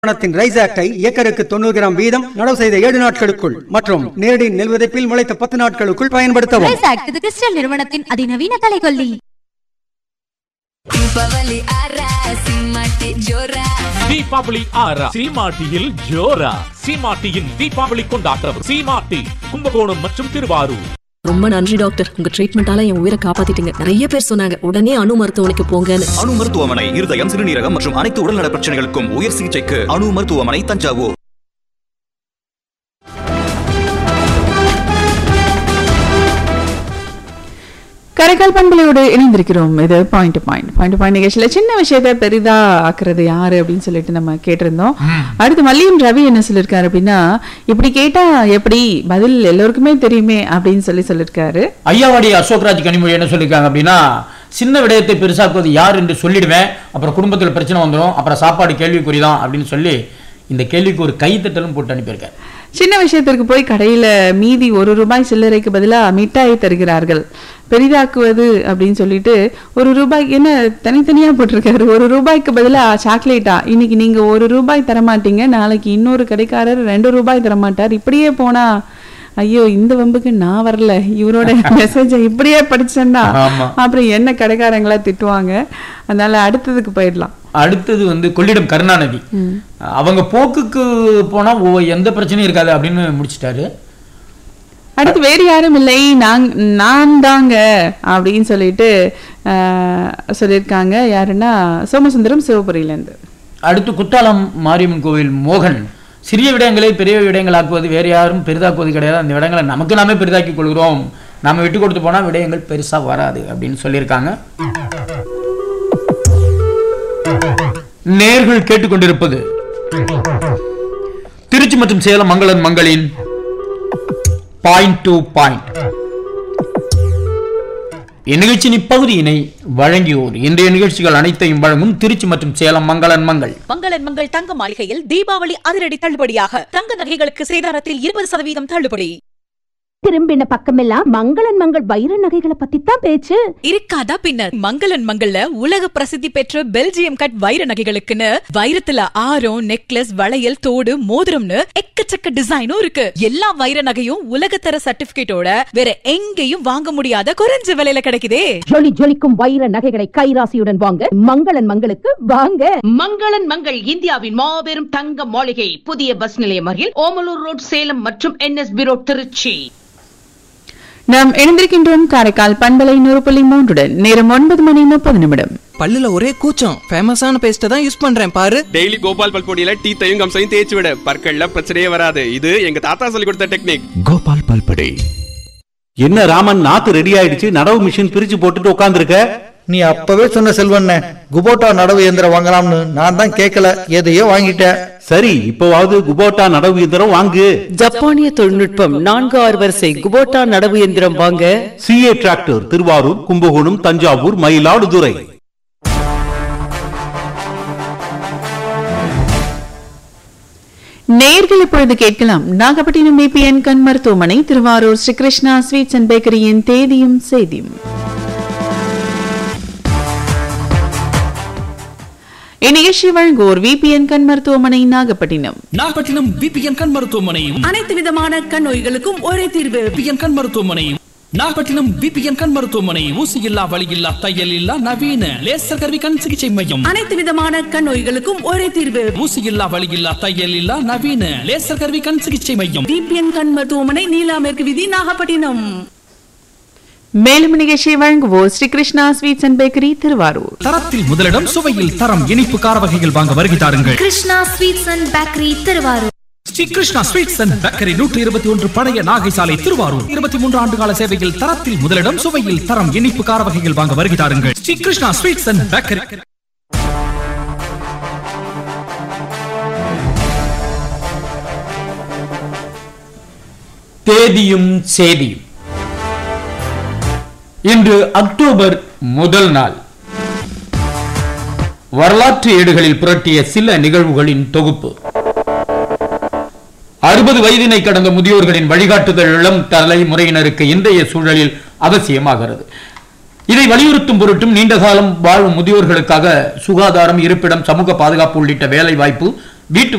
நிறுவனத்தின் ரைஸ் ஆக்டை ஏக்கருக்கு தொண்ணூறு கிராம் வீதம் நடவு செய்த ஏழு நாட்களுக்குள் மற்றும் நேரடி நெல் விதைப்பில் முளைத்த பத்து நாட்களுக்குள் பயன்படுத்தவும் ரைஸ் ஆக்ட் இது கிறிஸ்டல் நிறுவனத்தின் அதிநவீன தலைகொல்லி ದೀಪಾವಳಿ ಆರ ಸಿಂಹಕ್ಕೆ ಜೋರ தீபாவளி ஆறா சீமாட்டியில் ஜோரா சீமாட்டியின் தீபாவளி கொண்டாட்டம் சீமாட்டி கும்பகோணம் மற்றும் திருவாரூர் ரொம்ப நன்றி டாக்டர் உங்க ட்ரீட்மெண்டால என் உயிரை காப்பாத்திட்டீங்க நிறைய பேர் சொன்னாங்க உடனே அணு மருத்துவமனைக்கு போங்கன்னு அணு மருத்துவமனை இருதயம் சிறுநீரகம் மற்றும் அனைத்து உடல்நல பிரச்சனைகளுக்கும் உயர் சிகிச்சைக்கு அணு மருத்துவமனை தஞ்சாவூர் கரைக்கால் பண்பலையோடு இணைந்திருக்கிறோம் இது point to point point point நிகழ்ச்சியில சின்ன விஷயத்தை பெரிதா ஆக்குறது யாரு அப்படின்னு சொல்லிட்டு நம்ம கேட்டிருந்தோம் அடுத்து மல்லியம் ரவி என்ன சொல்லியிருக்காரு அப்படின்னா இப்படி கேட்டா எப்படி பதில் எல்லோருக்குமே தெரியுமே அப்படின்னு சொல்லி சொல்லியிருக்காரு ஐயாவாடி அசோக்ராஜ் கனிமொழி என்ன சொல்லியிருக்காங்க அப்படின்னா சின்ன விடயத்தை பெருசாக்குவது யார் என்று சொல்லிடுவேன் அப்புறம் குடும்பத்தில் பிரச்சனை வந்துடும் அப்புறம் சாப்பாடு கேள்விக்குறிதான் அப்படின்னு சொல்லி இந்த கேள்விக்கு ஒரு கைத்தட்டலும் போட்டு அனுப்பியிருக்காரு சின்ன விஷயத்திற்கு போய் கடையில மீதி ஒரு ரூபாய் சில்லறைக்கு பதிலா மிட்டாய் தருகிறார்கள் பெரிதாக்குவது அப்படின்னு சொல்லிட்டு ஒரு ரூபாய் என்ன தனித்தனியா போட்டிருக்காரு ஒரு ரூபாய்க்கு பதிலா சாக்லேட்டா இன்னைக்கு நீங்க ஒரு ரூபாய் தரமாட்டீங்க நாளைக்கு இன்னொரு கடைக்காரர் ரெண்டு ரூபாய் தரமாட்டார் இப்படியே போனா ஐயோ இந்த வம்புக்கு நான் வரல இவரோட மெசேஜை இப்படியே படிச்சேன்னா ஆமா. அப்புறம் என்ன கடைக்காரங்களா திட்டுவாங்க அதனால அடுத்ததுக்கு போயிடலாம் அடுத்தது வந்து கொள்ளிடம் கருணாநிதி அவங்க போக்குக்கு போனா ஓ- எந்த பிரச்சனையும் இருக்காது அப்படின்னு முடிச்சிட்டாரு அடுத்து வேறு யாரும் இல்லை நான் நான் தாங்க அப்படின்னு சொல்லிட்டு ஆஹ், சொல்லியிருக்காங்க யாருன்னா சோமசுந்தரம் சிவபுரியிலேருந்து அடுத்து குத்தாலம் மாரியம்மன் கோவில் மோகன் சிறிய விடயங்களை பெரிய விடயங்களாக்குவது வேறு யாரும் பெரிதாக்குவது கிடையாது அந்த விடயங்களை நமக்கு நாமே பெரிதாக்கி கொள்கிறோம் நாம விட்டு கொடுத்து போனா விடயங்கள் பெருசா வராது அப்படின்னு சொல்லியிருக்காங்க நேர்கள் கேட்டுக்கொண்டிருப்பது திருச்சி மற்றும் சேலம் மங்களன் மங்களின் பாயிண்ட் டு பாயிண்ட் இந்நிகழ்ச்சியின் இப்பகுதியினை வழங்கியோர் இன்றைய நிகழ்ச்சிகள் அனைத்தையும் வழங்கும் திருச்சி மற்றும் சேலம் மங்களன் மங்கள் மங்களன் மங்கள் தங்க மாளிகையில் தீபாவளி அதிரடி தள்ளுபடியாக தங்க நகைகளுக்கு சேதாரத்தில் இருபது சதவீதம் தள்ளுபடி திரும்பின பக்கமெல்லாம் மங்களன் மங்கள் வைர நகைகளை பத்தி தான் பேச்சு இருக்காதா பின்ன மங்களன் மங்கள்ல உலக பிரசித்தி பெற்ற பெல்ஜியம் கட் வைர நகைகளுக்குன்னு வைரத்துல ஆரம் நெக்லஸ் வளையல் தோடு மோதிரம்னு எக்கச்சக்க டிசைனும் இருக்கு எல்லா வைர நகையும் உலகத்தர சர்டிபிகேட்டோட வேற எங்கேயும் வாங்க முடியாத குறைஞ்ச விலையில கிடைக்குதே ஜொலி ஜொலிக்கும் வைர நகைகளை கைராசியுடன் வாங்க மங்களன் மங்களுக்கு வாங்க மங்களன் மங்கள் இந்தியாவின் மாபெரும் தங்க மாளிகை புதிய பஸ் நிலையம் அருகில் ஓமலூர் ரோட் சேலம் மற்றும் என்எஸ்பி ரோட் திருச்சி நாம் இணைந்திருக்கின்றோம் காரைக்கால் பண்பலை நூறு புள்ளி மூன்றுடன் நேரம் ஒன்பது மணி முப்பது நிமிடம் பல்லுல ஒரே கூச்சம் ஃபேமஸான பேஸ்ட்டை தான் யூஸ் பண்றேன் பாரு டெய்லி கோபால் பல்பொடியில டீத்தையும் கம்சையும் தேய்ச்சி விட பற்கள்ல பிரச்சனையே வராது இது எங்க தாத்தா சொல்லி கொடுத்த டெக்னிக் கோபால் பல்படை என்ன ராமன் நாத்து ரெடி ஆயிடுச்சு நடவு மிஷின் பிரிச்சு போட்டுட்டு உட்காந்துருக்க நீ அப்பவே சொன்ன செல்வண்ண குபோட்டா நடவு இயந்திரம் வாங்கலாம்னு நான் தான் கேட்கல எதையோ வாங்கிட்டேன் சரி இப்பவாவது குபோட்டா நடவு இயந்திரம் வாங்கு ஜப்பானிய தொழில்நுட்பம் நான்கு ஆறு வரிசை குபோட்டா நடவு எந்திரம் வாங்க சிஏ டிராக்டர் திருவாரூர் கும்பகோணம் தஞ்சாவூர் மயிலாடுதுறை நேர்கள் இப்பொழுது கேட்கலாம் நாகப்பட்டினம் பிபிஎன் கண் மருத்துவமனை திருவாரூர் ஸ்ரீ கிருஷ்ணா ஸ்வீட்ஸ் அண்ட் பேக்கரியின் தேதியும் செய்தியும் இந்நிகழ்ச்சி வழங்குவோர் விபிஎன் கண் மருத்துவமனை நாகப்பட்டினம் நாகப்பட்டினம் பிபிஎன் கண் மருத்துவமனையும் அனைத்து விதமான கண் நோய்களுக்கும் ஒரே தீர்வு பிபிஎன் கண் மருத்துவமனையும் நாகப்பட்டினம் பிபிஎன் கண் மருத்துவமனை ஊசி இல்லா வலி இல்லா தையல் இல்லா நவீன லேசர் கருவி கண் சிகிச்சை மையம் அனைத்து விதமான கண் நோய்களுக்கும் ஒரே தீர்வு ஊசி இல்லா வலி இல்லா தையல் இல்லா நவீன லேசர் கருவி கண் சிகிச்சை மையம் பிபிஎன் கண் மருத்துவமனை நீலா மேற்கு விதி நாகப்பட்டினம் மேலும் நிகழ்ச்சியை வழங்குவோர் Shri Krishna sweets and bakery Thiruvarur தரத்தில் முதலிடம் சுவையில் தரம் இனிப்பு கார வகைகள் வாங்க வருகை தாருங்கள் Krishna sweets and bakery Thiruvarur Sri Krishna sweets and bakery நூற்றி இருபத்தி ஒன்று பழைய நாகை சாலை திருவாரூர் இருபத்தி மூன்று ஆண்டு கால சேவையில் தரத்தில் முதலிடம் சுவையில் தரம் இனிப்பு கார வகைகள் வாங்க வருகை தாருங்கள் Shri Krishna sweets and bakery தேதியும் சேதியும் இன்று அக்டோபர் முதல் நாள் வரலாற்று ஏடுகளில் புரட்டிய சில நிகழ்வுகளின் தொகுப்பு அறுபது வயதினை கடந்த முதியோர்களின் வழிகாட்டுதல் இளம் தலைமுறையினருக்கு இன்றைய சூழலில் அவசியமாகிறது இதை வலியுறுத்தும் பொருட்டும் நீண்ட காலம் வாழும் முதியோர்களுக்காக சுகாதாரம் இருப்பிடம் சமூக பாதுகாப்பு உள்ளிட்ட வேலை வாய்ப்பு வீட்டு